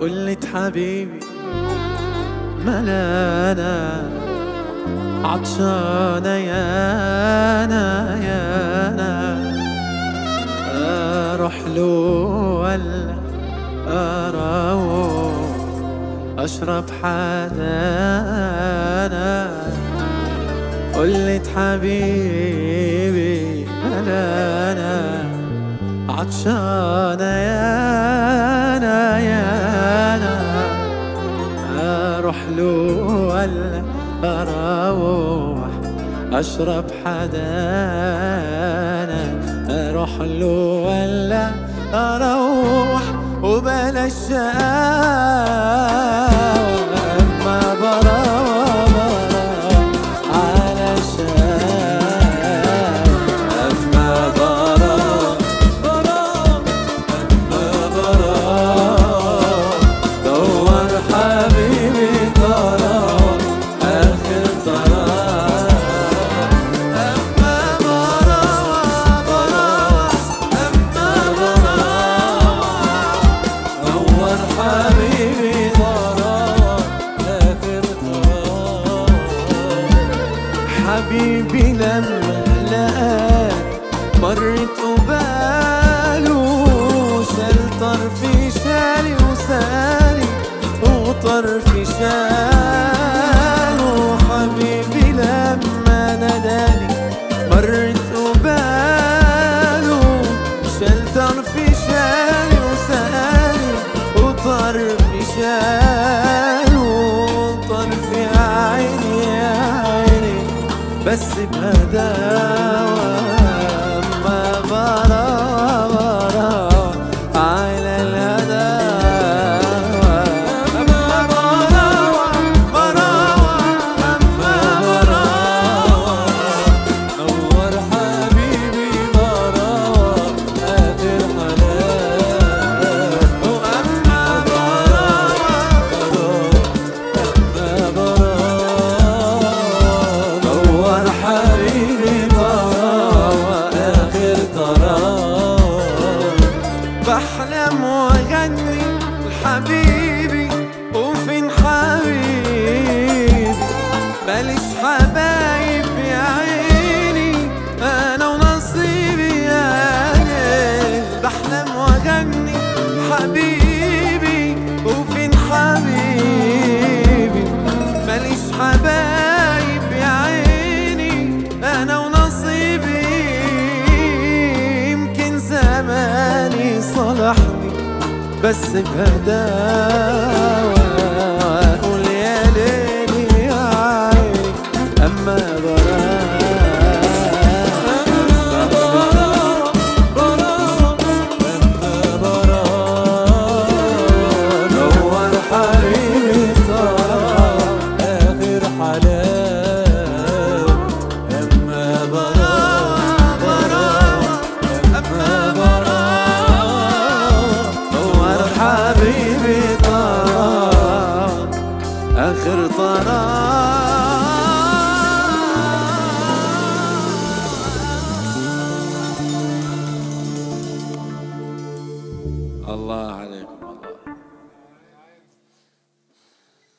قلت حبيبي ملانا عطشانة يانا يانا أروح له ولا أروح أشرب حنانا قلت حبيبي ملانا عطشانة يانا يانا أروح له ولا أروح أشرب حدانا أروح له ولا أروح وبلاش شقاوة أما بروح على شقاوة أما بروح بروح أما بروح دور حبيبي طراب آخر طراب أما بروح بروح أما بروح دور حبيبي طراب آخر طراب حبيبي لما لقاك مرت قباله شال طرفي شالي وسالي وطرفي شاله حبيبي لما ناداني مرت قباله شال طرفي شالي وسالي وطرفي شاله طرفي عيني يا عيني بس بهداوة ما برا برا على الهداوة أما براوة براوة أما براوة نور حبيبي براوة آخر حلاوة وأما براوة نور حبيبي براوة آخر طراوة بحلم واغني لحبيبي وفين حبيبي ماليش حبايب يا عيني انا ونصيبي يا ليل بحلم واغني حبيبي وفين حبيبي ماليش حبايب يا عيني انا ونصيبي يمكن زماني صلحني بس بهداوة